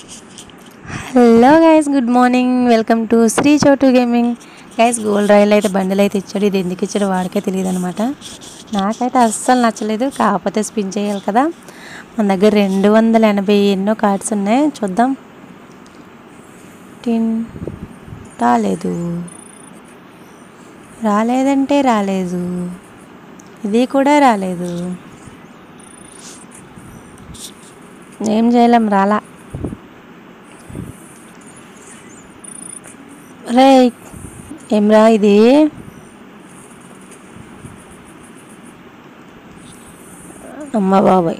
hello guys good morning welcome to Shri Chotu gaming guys gold royal అయితే బండిలు అయితే ఇచ్చాడు ఇది ఎందుకు ఇచ్చాడో వాడికే తెలియదు అనమాట నాకైతే అస్సలు నచ్చలేదు కాకపోతే స్పిన్ చేయాలి కదా మన దగ్గర రెండు వందల ఎనభై ఎన్నో కార్డ్స్ ఉన్నాయి చూద్దాం టిన్ రాలేదు రాలేదంటే రాలేదు ఇది కూడా రాలేదు ఏం చేయలేం రాలా రే ఏమ్రా ఇది అమ్మ బాబాయ్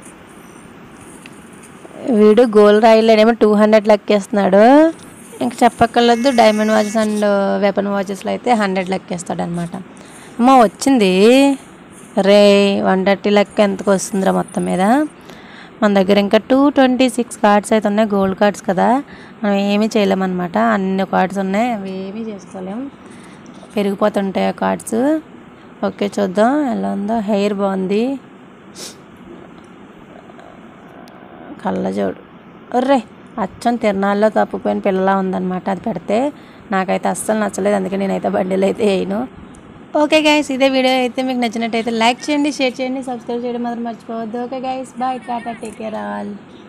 వీడు గోల్డ్ రాయలేడేమో టూ హండ్రెడ్ లెక్కేస్తున్నాడు ఇంక చెప్పక్కర్లేదు డైమండ్ వాచెస్ అండ్ వెపన్ వాచెస్లో అయితే హండ్రెడ్ లెక్కేస్తాడు అనమాట అమ్మ వచ్చింది రే వన్ థర్టీ లెక్క ఎంతకు వస్తుందిరా మొత్తం మీద మన దగ్గర ఇంకా టూ ట్వంటీ సిక్స్ కార్డ్స్ అయితే ఉన్నాయి గోల్డ్ కార్డ్స్ కదా మనం ఏమీ చేయలేమన్నమాట అన్ని కార్డ్స్ ఉన్నాయి అవి ఏమీ చేసుకోలేం పెరిగిపోతుంటాయి ఆ కార్డ్స్ ఓకే చూద్దాం ఎలా ఉందో హెయిర్ బాగుంది కళ్ళజోడు ఒర్రే అచ్చం తిరణాల్లో తప్పిపోయిన పిల్లలా ఉందన్నమాట అది పెడితే నాకైతే అస్సలు నచ్చలేదు అందుకే నేనైతే బండిలు అయితే వేయను ఓకే గైస్ ఇదే వీడియో అయితే మీకు నచ్చినట్టయితే లైక్ చేయండి షేర్ చేయండి సబ్స్క్రైబ్ చేయడం మాత్రం మర్చిపోవద్దు okay guys bye tata take care all